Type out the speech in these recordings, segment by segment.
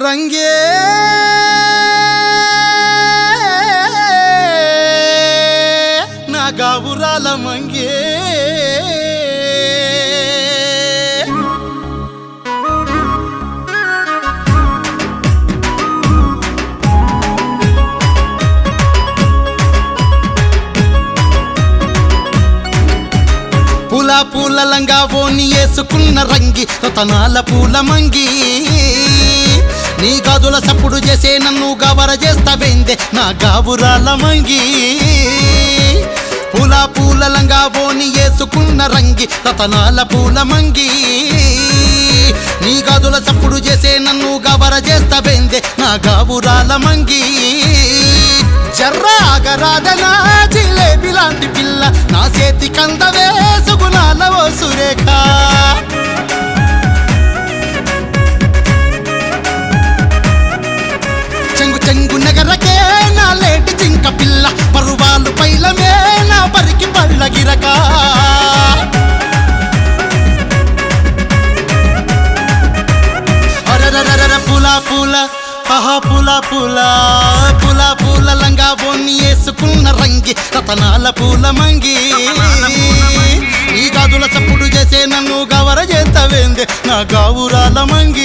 రంగే నా గావురాల మంగే పూల పూల లంగా ఓని వేసుకున్న రంగి రతనాల పూల మంగి నీ గదుల సప్పుడు చేసే నన్ను గవర చేస్తావేందే నా గావురాల మంగి పూల పూల లంగా ఓని వేసుకున్న రంగి రతనాల పూల మంగి నీ గదుల సప్పుడు చేసే నన్ను గవర చేస్తావేందే నా గావురాల మంగి జర్రాగరాధనా జిలేబి లాంటి పిల్ల నా చేతి కంద వేసుకున్నాల ఓ సురేఖ చెంగు చెంగు నగరకే నా లేటి జింక పిల్ల పరువాలు పైలమే నా పరికి పళ్ళ గిరక అరరరర పూల పూల ఆహా పూల పూల పూల పూల లంగా బొన్ని వేసుకున్న రంగి రతనాల పూల మంగి ఈ గాజుల చప్పుడు చేసే నన్ను గవర చేస్తావేందే నా గావురాల మంగి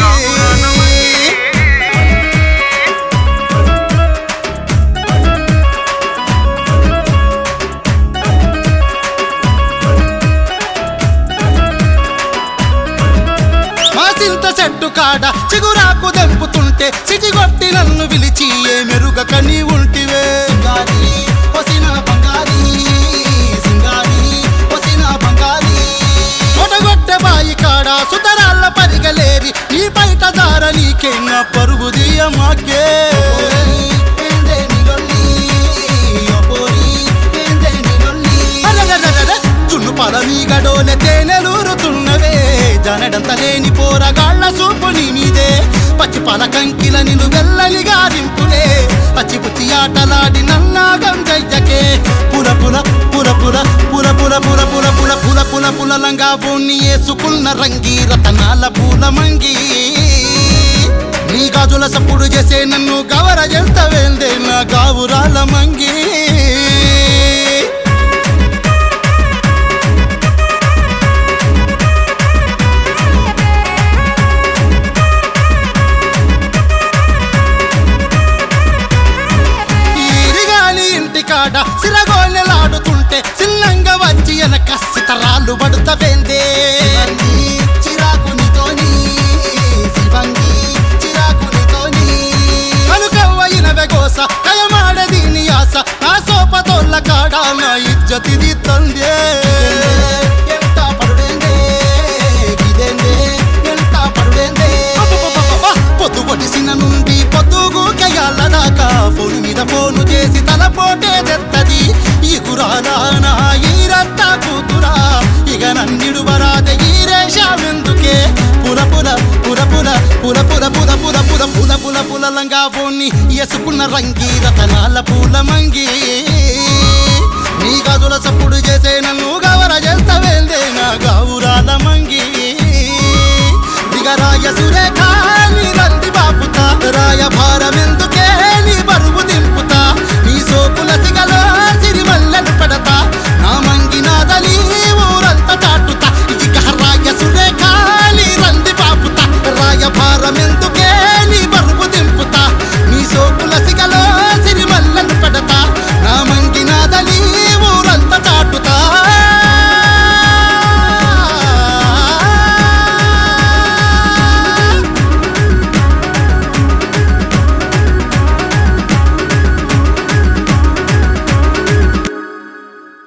మా సింత చెట్టు కాడ చిగురాకు దెంపుతుంటే సిటిగొట్టి నన్ను పిలిచి ఏ మెరుగక నీ ఉంటివే సింగారి పొసిన బంగారి సింగారి పొసిన బంగారి ఒడగొట్టె బాయి కాడ సుతరాళ్ళ పరిగలేరి నీ బయట దార నీకే నా పరుగు దియమాకే చున్ను పల మీగడోలె తేనెలూరుతున్నవే జనడంత లేని పోరగాళ్ళ సూపు నీ మీదే పచ్చి పల కంకిల నిన్ను వెళ్ళని గారింపులే పచ్చి పుచ్చి ఆటలాడి నన్నాగం గయ్యకే పుల పుల పుల పుల పుల పుల పుల పుల పుల పుల పుల పుల లంగా బోన్ని వేసుకున్న రంగి రతనాల పూల మంగి నీ గాజుల సప్పుడు చేసే నన్ను గవర చేస్తావేందే నా గావురాల మంగి ఈరిగాని ఇంటి కాడ సిరగోళ్ళలాడుతుంటే చిన్నంగా వచ్చి వెనక సితరాలు పడుతవేందే చిరాకునితోని శివంగి చిరాకునితోని కనుకవ్వయిన వెగోస కయమాడది నీ ఆశ నా సోపతోళ్ళ కాడ నా ఇజ్జతిది తందే ఎంత పడుడేందే గిదేందే ఎంత పడుడేందే పొద్దు పొడిసిన నుండి పొద్దుగు కయాల దాకా ఫోను మీద ఫోను చేసి తల పోటే తెత్తది ఈ కురానా ఈరత్త కూతురా ఇక నన్నిడు వరాద ఈరేషావెందుకే పుల పుల పుల పుల పుల పుల పుల పుల పుల పుల పుల పులలంగా పోని ఎసుకున్న రంగి రతనాల పూల మంగి నీ గదుల సప్పుడు చేసే నన్ను గవర చేస్తావేందే నా గౌరాల మంగి దిగరాయ సురేఖ